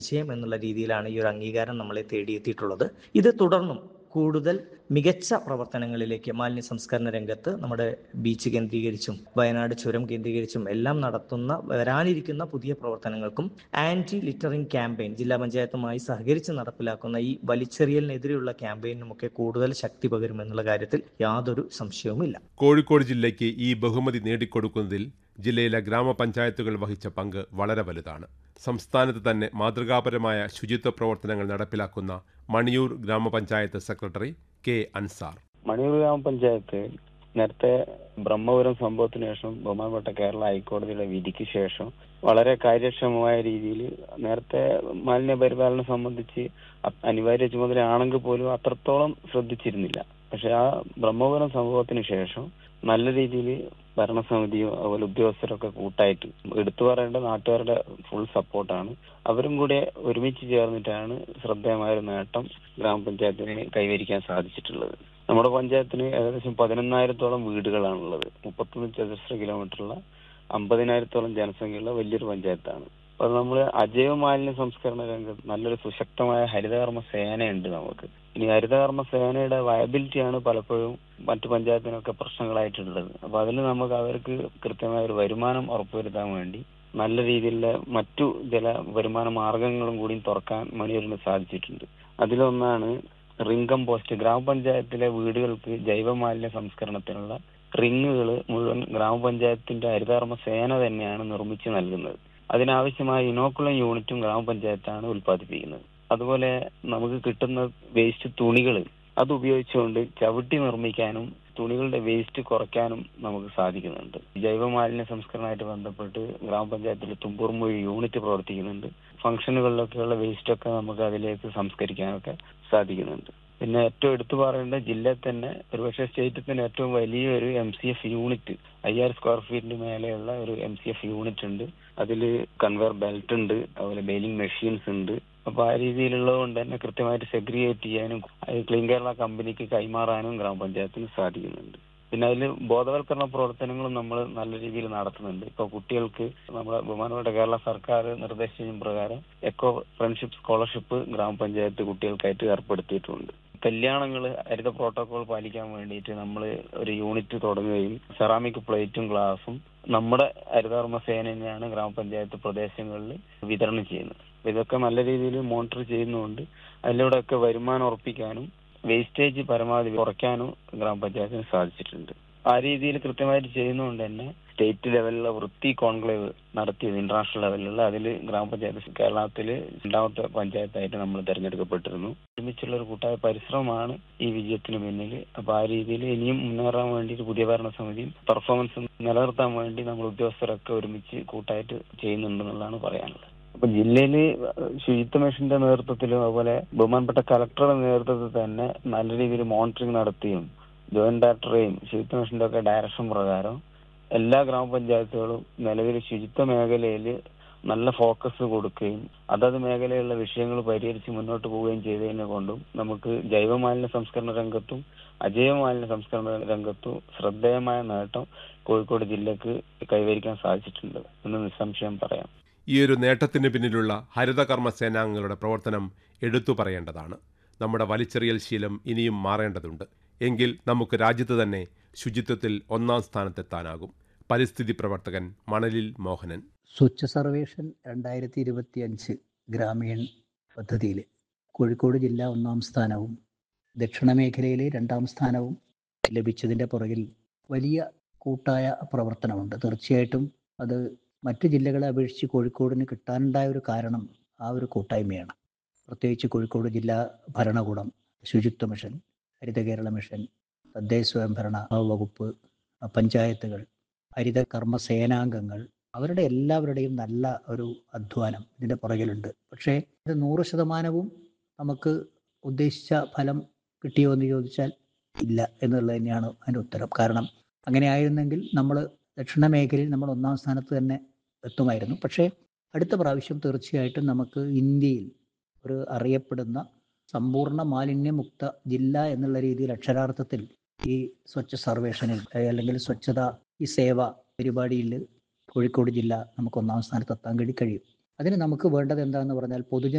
വിഷയം എന്നുള്ള രീതിയിലാണ് ഈ ഒരു അംഗീകാരം നമ്മളെ തേടിയെത്തിയിട്ടുള്ളത് ഇത് തുടർന്നും കൂടുതൽ മികച്ച പ്രവർത്തനങ്ങളിലേക്ക് മാലിന്യ സംസ്കരണ രംഗത്ത് നമ്മുടെ ബീച്ച് കേന്ദ്രീകരിച്ചും വയനാട് ചുരം കേന്ദ്രീകരിച്ചും എല്ലാം നടത്തുന്ന വരാനിരിക്കുന്ന പുതിയ പ്രവർത്തനങ്ങൾക്കും ആന്റി ലിറ്ററിംഗ് ക്യാമ്പയിൻ ജില്ലാ പഞ്ചായത്തുമായി സഹകരിച്ച് നടപ്പിലാക്കുന്ന ഈ വലിച്ചെറിയലിനെതിരെയുള്ള ക്യാമ്പയിനുമൊക്കെ കൂടുതൽ ശക്തി പകരുമെന്നുള്ള കാര്യത്തിൽ യാതൊരു സംശയവുമില്ല കോഴിക്കോട് ജില്ലയ്ക്ക് ഈ ബഹുമതി നേടിക്കൊടുക്കുന്നതിൽ ജില്ലയിലെ ഗ്രാമപഞ്ചായത്തുകൾ വഹിച്ച പങ്ക് വളരെ വലുതാണ് സംസ്ഥാനത്ത് തന്നെ മാതൃകാപരമായ ശുചിത്വ പ്രവർത്തനങ്ങൾ നടപ്പിലാക്കുന്ന മണിയൂർ ഗ്രാമപഞ്ചായത്ത് സെക്രട്ടറി കെ അൻസാർ മണിയൂർ ഗ്രാമപഞ്ചായത്ത് നേരത്തെ ബ്രഹ്മപുരം സംഭവത്തിന് ശേഷം ബഹുമാനപ്പെട്ട കേരള ഹൈക്കോടതിയുടെ വിധിക്ക് ശേഷം വളരെ കാര്യക്ഷമമായ രീതിയിൽ നേരത്തെ മാലിന്യ പരിപാലനം സംബന്ധിച്ച് അ- അനിവാര്യ ചുമതലയാണെങ്കിൽ പോലും അത്രത്തോളം ശ്രദ്ധിച്ചിരുന്നില്ല പക്ഷെ ആ ബ്രഹ്മപുരം സംഭവത്തിന് ശേഷം നല്ല രീതിയിൽ ഭരണസമിതിയും അതുപോലെ ഉദ്യോഗസ്ഥരൊക്കെ കൂട്ടായിട്ട് എടുത്തു പറയേണ്ട നാട്ടുകാരുടെ ഫുൾ സപ്പോർട്ടാണ് അവരും കൂടെ ഒരുമിച്ച് ചേർന്നിട്ടാണ് ശ്രദ്ധേയമായ ഒരു നേട്ടം ഗ്രാമപഞ്ചായത്തിന് കൈവരിക്കാൻ സാധിച്ചിട്ടുള്ളത് നമ്മുടെ പഞ്ചായത്തിന് ഏകദേശം പതിനൊന്നായിരത്തോളം വീടുകളാണുള്ളത് മുപ്പത്തൊന്ന് ചതുരശ്ര കിലോമീറ്ററുള്ള അമ്പതിനായിരത്തോളം ജനസംഖ്യയുള്ള വലിയൊരു പഞ്ചായത്താണ് അപ്പൊ നമ്മൾ അജൈവ മാലിന്യ സംസ്കരണ രംഗത്ത് നല്ലൊരു സുശക്തമായ ഹരിതകർമ്മ സേനയുണ്ട് നമുക്ക് ഇനി ഹരിതകർമ്മ സേനയുടെ വയബിലിറ്റിയാണ് പലപ്പോഴും മറ്റു പഞ്ചായത്തിനൊക്കെ പ്രശ്നങ്ങളായിട്ടുള്ളത് അപ്പൊ അതിൽ നമുക്ക് അവർക്ക് കൃത്യമായ ഒരു വരുമാനം ഉറപ്പുവരുത്താൻ വേണ്ടി നല്ല രീതിയിലുള്ള മറ്റു ചില വരുമാന മാർഗങ്ങളും കൂടി തുറക്കാൻ മണിയൂരിന് സാധിച്ചിട്ടുണ്ട് അതിലൊന്നാണ് റിംഗം പോസ്റ്റ് ഗ്രാമപഞ്ചായത്തിലെ വീടുകൾക്ക് ജൈവ മാലിന്യ സംസ്കരണത്തിനുള്ള റിങ്ങുകൾ മുഴുവൻ ഗ്രാമപഞ്ചായത്തിന്റെ ഹരിതകർമ്മ സേന തന്നെയാണ് നിർമ്മിച്ചു നൽകുന്നത് അതിനാവശ്യമായ ഇനോക്കുലം യൂണിറ്റും ഗ്രാമപഞ്ചായത്താണ് ഉൽപ്പാദിപ്പിക്കുന്നത് അതുപോലെ നമുക്ക് കിട്ടുന്ന വേസ്റ്റ് തുണികൾ അത് ഉപയോഗിച്ചുകൊണ്ട് ചവിട്ടി നിർമ്മിക്കാനും തുണികളുടെ വേസ്റ്റ് കുറയ്ക്കാനും നമുക്ക് സാധിക്കുന്നുണ്ട് ജൈവ മാലിന്യ സംസ്കരണമായിട്ട് ബന്ധപ്പെട്ട് ഗ്രാമപഞ്ചായത്തിൽ തുമ്പൂർമൊഴി യൂണിറ്റ് പ്രവർത്തിക്കുന്നുണ്ട് ഫംഗ്ഷനുകളിലൊക്കെയുള്ള വേസ്റ്റ് ഒക്കെ നമുക്ക് അതിലേക്ക് സംസ്കരിക്കാനൊക്കെ സാധിക്കുന്നുണ്ട് പിന്നെ ഏറ്റവും എടുത്തു പറയേണ്ട ജില്ലയിൽ തന്നെ ഒരുപക്ഷെ സ്റ്റേറ്റിൽ തന്നെ ഏറ്റവും വലിയൊരു എം സി എഫ് യൂണിറ്റ് അയ്യായിരം സ്ക്വയർ ഫീറ്റിന് മേലെയുള്ള ഒരു എം സി എഫ് യൂണിറ്റ് ഉണ്ട് അതിൽ കൺവെയർ ബെൽറ്റ് ഉണ്ട് അതുപോലെ ബെയിലിംഗ് മെഷീൻസ് ഉണ്ട് അപ്പൊ ആ രീതിയിലുള്ളത് കൊണ്ട് തന്നെ കൃത്യമായിട്ട് സെഗ്രിഗേറ്റ് ചെയ്യാനും അത് ക്ലീൻ കേരള കമ്പനിക്ക് കൈമാറാനും ഗ്രാമപഞ്ചായത്തിന് സാധിക്കുന്നുണ്ട് പിന്നെ അതിൽ ബോധവൽക്കരണ പ്രവർത്തനങ്ങളും നമ്മൾ നല്ല രീതിയിൽ നടത്തുന്നുണ്ട് ഇപ്പൊ കുട്ടികൾക്ക് നമ്മുടെ ബഹുമാനപ്പെട്ട കേരള സർക്കാർ നിർദ്ദേശിച്ച പ്രകാരം എക്കോ ഫ്രണ്ട്ഷിപ്പ് സ്കോളർഷിപ്പ് ഗ്രാമപഞ്ചായത്ത് കുട്ടികൾക്കായിട്ട് ഏർപ്പെടുത്തിയിട്ടുണ്ട് കല്യാണങ്ങൾ ഹരിത പ്രോട്ടോകോൾ പാലിക്കാൻ വേണ്ടിയിട്ട് നമ്മൾ ഒരു യൂണിറ്റ് തുടങ്ങുകയും സെറാമിക് പ്ലേറ്റും ഗ്ലാസും നമ്മുടെ ഹരിതകർമ്മ സേന തന്നെയാണ് ഗ്രാമപഞ്ചായത്ത് പ്രദേശങ്ങളിൽ വിതരണം ചെയ്യുന്നത് അപ്പൊ ഇതൊക്കെ നല്ല രീതിയിൽ മോണിറ്റർ ചെയ്യുന്നതുകൊണ്ട് അതിലൂടെയൊക്കെ വരുമാനം ഉറപ്പിക്കാനും വേസ്റ്റേജ് പരമാവധി കുറയ്ക്കാനും ഗ്രാമപഞ്ചായത്തിന് സാധിച്ചിട്ടുണ്ട് ആ രീതിയിൽ കൃത്യമായിട്ട് ചെയ്യുന്നതുകൊണ്ട് തന്നെ സ്റ്റേറ്റ് ലെവലിലുള്ള വൃത്തി കോൺക്ലേവ് നടത്തിയത് ഇന്റർനാഷണൽ ലെവലിലുള്ള അതിൽ ഗ്രാമപഞ്ചായത്ത് കേരളത്തിൽ രണ്ടാമത്തെ പഞ്ചായത്തായിട്ട് നമ്മൾ തിരഞ്ഞെടുക്കപ്പെട്ടിരുന്നു ഒരുമിച്ചുള്ള ഒരു കൂട്ടായ പരിശ്രമമാണ് ഈ വിജയത്തിന് പിന്നിൽ അപ്പൊ ആ രീതിയിൽ ഇനിയും മുന്നേറാൻ വേണ്ടിയിട്ട് പുതിയ ഭരണസമിതിയും പെർഫോമൻസ് നിലനിർത്താൻ വേണ്ടി നമ്മൾ ഉദ്യോഗസ്ഥരൊക്കെ ഒരുമിച്ച് കൂട്ടായിട്ട് ചെയ്യുന്നുണ്ടെന്നുള്ളതാണ് പറയാനുള്ളത് അപ്പൊ ജില്ലയില് ശുചിത്വ മിഷന്റെ നേതൃത്വത്തിലും അതുപോലെ ബഹുമാനപ്പെട്ട കലക്ടറുടെ നേതൃത്വത്തിൽ തന്നെ നല്ല രീതിയിൽ മോണിറ്ററിംഗ് നടത്തിയും ജോയിന്റ് ഡയറക്ടറെയും ശുചിത്വ മിഷന്റെ ഒക്കെ ഡയറക്ഷൻ പ്രകാരം എല്ലാ ഗ്രാമപഞ്ചായത്തുകളും നിലവിൽ ശുചിത്വ മേഖലയിൽ നല്ല ഫോക്കസ് കൊടുക്കുകയും അതത് മേഖലയിലുള്ള വിഷയങ്ങൾ പരിഹരിച്ച് മുന്നോട്ട് പോവുകയും ചെയ്തതിനെ കൊണ്ടും നമുക്ക് ജൈവ മാലിന്യ സംസ്കരണ രംഗത്തും അജൈവ മാലിന്യ സംസ്കരണ രംഗത്തും ശ്രദ്ധേയമായ നേട്ടം കോഴിക്കോട് ജില്ലക്ക് കൈവരിക്കാൻ സാധിച്ചിട്ടുണ്ട് എന്ന് നിസ്സംശയം പറയാം ഈ ഒരു നേട്ടത്തിന് പിന്നിലുള്ള ഹരിതകർമ്മ സേനാംഗങ്ങളുടെ പ്രവർത്തനം എടുത്തു പറയേണ്ടതാണ് നമ്മുടെ വലിച്ചെറിയൽ ശീലം ഇനിയും മാറേണ്ടതുണ്ട് എങ്കിൽ നമുക്ക് രാജ്യത്ത് തന്നെ ശുചിത്വത്തിൽ ഒന്നാം സ്ഥാനത്തെത്താനാകും പരിസ്ഥിതി പ്രവർത്തകൻ മണലിൽ മോഹനൻ സ്വച്ഛ സർവേഷൻ രണ്ടായിരത്തി ഇരുപത്തി അഞ്ച് ഗ്രാമീൺ പദ്ധതിയിൽ കോഴിക്കോട് ജില്ല ഒന്നാം സ്ഥാനവും ദക്ഷിണ മേഖലയിൽ രണ്ടാം സ്ഥാനവും ലഭിച്ചതിൻ്റെ പുറകിൽ വലിയ കൂട്ടായ പ്രവർത്തനമുണ്ട് തീർച്ചയായിട്ടും അത് മറ്റു ജില്ലകളെ അപേക്ഷിച്ച് കോഴിക്കോടിന് കിട്ടാനുണ്ടായ ഒരു കാരണം ആ ഒരു കൂട്ടായ്മയാണ് പ്രത്യേകിച്ച് കോഴിക്കോട് ജില്ലാ ഭരണകൂടം ശുചിത്വ മിഷൻ ഹരിത കേരള മിഷൻ തദ്ദേശ സ്വയംഭരണ വകുപ്പ് പഞ്ചായത്തുകൾ ഹരിത കർമ്മ സേനാംഗങ്ങൾ അവരുടെ എല്ലാവരുടെയും നല്ല ഒരു അധ്വാനം ഇതിൻ്റെ പുറകിലുണ്ട് പക്ഷേ ഇത് നൂറ് ശതമാനവും നമുക്ക് ഉദ്ദേശിച്ച ഫലം കിട്ടിയോ എന്ന് ചോദിച്ചാൽ ഇല്ല എന്നുള്ളത് തന്നെയാണ് അതിൻ്റെ ഉത്തരം കാരണം അങ്ങനെ ആയിരുന്നെങ്കിൽ നമ്മൾ ദക്ഷിണ മേഖലയിൽ നമ്മൾ ഒന്നാം സ്ഥാനത്ത് തന്നെ എത്തുമായിരുന്നു പക്ഷേ അടുത്ത പ്രാവശ്യം തീർച്ചയായിട്ടും നമുക്ക് ഇന്ത്യയിൽ ഒരു അറിയപ്പെടുന്ന സമ്പൂർണ്ണ മാലിന്യമുക്ത ജില്ല എന്നുള്ള രീതിയിൽ അക്ഷരാർത്ഥത്തിൽ ഈ സ്വച്ഛ സർവേഷനിൽ അല്ലെങ്കിൽ സ്വച്ഛത ഈ സേവ പരിപാടിയിൽ കോഴിക്കോട് ജില്ല നമുക്ക് ഒന്നാം സ്ഥാനത്ത് എത്താൻ കഴിയും അതിന് നമുക്ക് വേണ്ടത് എന്താണെന്ന് പറഞ്ഞാൽ പൊതുജന